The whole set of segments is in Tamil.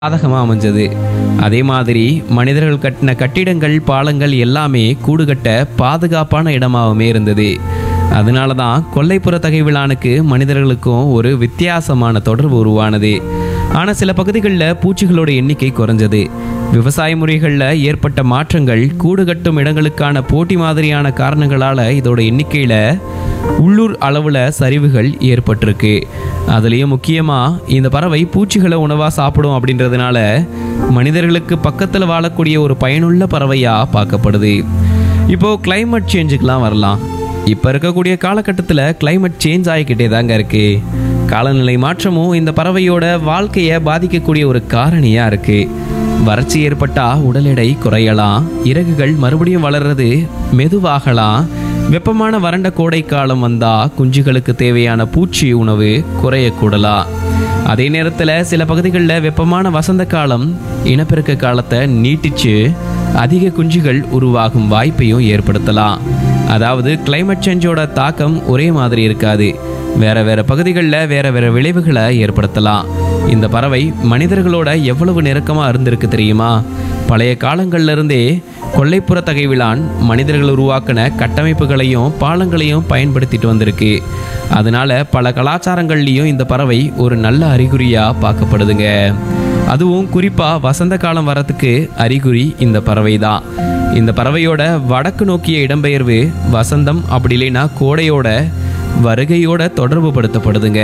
சாதகமாக அமைஞ்சது அதே மாதிரி மனிதர்கள் கட்டின கட்டிடங்கள் பாலங்கள் எல்லாமே கூடுகட்ட பாதுகாப்பான இடமாகவுமே இருந்தது அதனால தான் கொல்லைப்புற தகைவிலானுக்கு மனிதர்களுக்கும் ஒரு வித்தியாசமான தொடர்பு உருவானது ஆனால் சில பகுதிகளில் பூச்சிகளோட எண்ணிக்கை குறைஞ்சது விவசாய முறைகளில் ஏற்பட்ட மாற்றங்கள் கூடு கட்டும் இடங்களுக்கான போட்டி மாதிரியான காரணங்களால் இதோட எண்ணிக்கையில் உள்ளூர் அளவில் சரிவுகள் ஏற்பட்டிருக்கு அதுலேயும் முக்கியமாக இந்த பறவை பூச்சிகளை உணவாக சாப்பிடும் அப்படின்றதுனால மனிதர்களுக்கு பக்கத்தில் வாழக்கூடிய ஒரு பயனுள்ள பறவையாக பார்க்கப்படுது இப்போது climate சேஞ்சுக்கெலாம் வரலாம் இப்போ இருக்கக்கூடிய காலகட்டத்தில் climate சேஞ்ச் ஆகிக்கிட்டே தாங்க இருக்கு காலநிலை மாற்றமும் இந்த பறவையோட வாழ்க்கையை பாதிக்கக்கூடிய ஒரு காரணியாக இருக்குது வறட்சி ஏற்பட்டா உடல் எடை குறையலாம் இறகுகள் மறுபடியும் வளர்றது மெதுவாகலாம் வெப்பமான வறண்ட கோடை காலம் வந்தா குஞ்சுகளுக்கு தேவையான பூச்சி உணவு குறையக்கூடலாம் அதே நேரத்தில் சில பகுதிகளில் வெப்பமான வசந்த காலம் இனப்பெருக்க காலத்தை நீட்டிச்சு அதிக குஞ்சுகள் உருவாகும் வாய்ப்பையும் ஏற்படுத்தலாம் அதாவது climate சேஞ்சோட தாக்கம் ஒரே மாதிரி இருக்காது வேற வேற பகுதிகளில் வேற வேற விளைவுகளை ஏற்படுத்தலாம் இந்த பறவை மனிதர்களோட எவ்வளவு நெருக்கமாக இருந்திருக்கு தெரியுமா பழைய காலங்கள்ல இருந்தே கொல்லைப்புற தகைவிலான் மனிதர்கள் உருவாக்கின கட்டமைப்புகளையும் பாலங்களையும் பயன்படுத்திட்டு வந்திருக்கு அதனால பல கலாச்சாரங்கள்லேயும் இந்த பறவை ஒரு நல்ல அறிகுறியாக பார்க்கப்படுதுங்க அதுவும் குறிப்பாக வசந்த காலம் வரத்துக்கு அறிகுறி இந்த பறவை தான் இந்த பறவையோட வடக்கு நோக்கிய இடம்பெயர்வு வசந்தம் அப்படி இல்லைன்னா கோடையோட வருகையோட தொடர்பு படுத்தப்படுதுங்க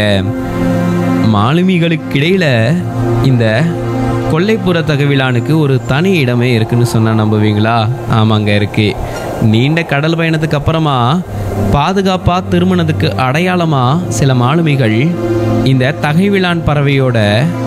மாலுமிகளுக்கிடையில இந்த கொல்லைப்புற தகவிலானுக்கு ஒரு தனி இடமே இருக்குன்னு சொன்னா நம்புவீங்களா ஆமாங்க இருக்கு நீண்ட கடல் பயணத்துக்கு அப்புறமா பாதுகாப்பா திருமணத்துக்கு அடையாளமா சில மாலுமிகள் இந்த தகைவிலான் பறவையோட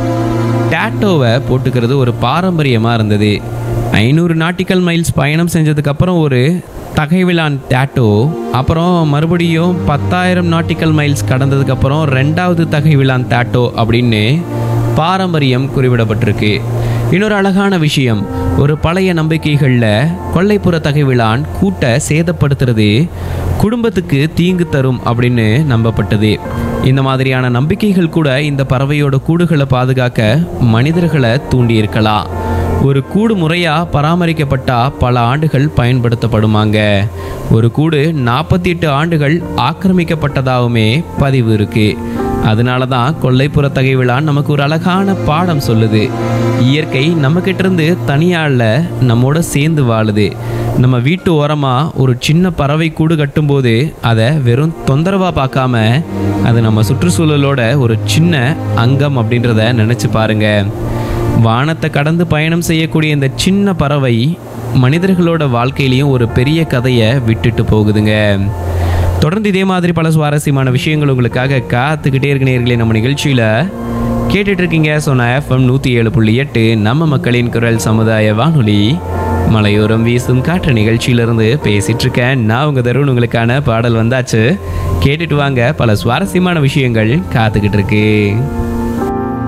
டேட்டோவை போட்டுக்கிறது ஒரு பாரம்பரியமாக இருந்தது ஐநூறு நாட்டிக்கல் மைல்ஸ் பயணம் செஞ்சதுக்கு அப்புறம் ஒரு தகைவிலான் டேட்டோ அப்புறம் மறுபடியும் பத்தாயிரம் நாட்டிக்கல் மைல்ஸ் கடந்ததுக்கு அப்புறம் ரெண்டாவது தகைவிலான் டேட்டோ அப்படின்னு பாரம்பரியம் குறிப்பிடப்பட்டிருக்கு இன்னொரு அழகான விஷயம் ஒரு பழைய நம்பிக்கைகளில் கொல்லைப்புற தகைவிலான் கூட்டை சேதப்படுத்துறது குடும்பத்துக்கு தீங்கு தரும் அப்படின்னு நம்பப்பட்டது இந்த மாதிரியான நம்பிக்கைகள் கூட இந்த பறவையோட கூடுகளை பாதுகாக்க மனிதர்களை தூண்டியிருக்கலாம் ஒரு கூடு முறையா பராமரிக்கப்பட்டா பல ஆண்டுகள் பயன்படுத்தப்படுமாங்க ஒரு கூடு நாற்பத்தி எட்டு ஆண்டுகள் ஆக்கிரமிக்கப்பட்டதாகவுமே பதிவு இருக்கு அதனால தான் கொல்லைப்புற தகைவிழா நமக்கு ஒரு அழகான பாடம் சொல்லுது இயற்கை நம்மக்கிட்ட இருந்து தனியால நம்மோட சேர்ந்து வாழுது நம்ம வீட்டு ஓரமா ஒரு சின்ன பறவை கூடு கட்டும்போது அதை வெறும் தொந்தரவா பார்க்காம அது நம்ம சுற்றுச்சூழலோட ஒரு சின்ன அங்கம் அப்படின்றத நினைச்சு பாருங்க வானத்தை கடந்து பயணம் செய்யக்கூடிய இந்த சின்ன பறவை மனிதர்களோட வாழ்க்கையிலையும் ஒரு பெரிய கதையை விட்டுட்டு போகுதுங்க தொடர்ந்து இதே மாதிரி பல சுவாரஸ்யமான விஷயங்கள் உங்களுக்காக காத்துக்கிட்டே இருக்க நேர்களே நம்ம நிகழ்ச்சியில் கேட்டுட்டு இருக்கீங்க சொன்ன எஃப்எம் நூற்றி ஏழு புள்ளி எட்டு நம்ம மக்களின் குரல் சமுதாய வானொலி மலையோரம் வீசும் காற்று நிகழ்ச்சியிலிருந்து பேசிட்டு இருக்கேன் நான் உங்க தருண் உங்களுக்கான பாடல் வந்தாச்சு கேட்டுட்டு வாங்க பல சுவாரஸ்யமான விஷயங்கள் காத்துக்கிட்டு இருக்கு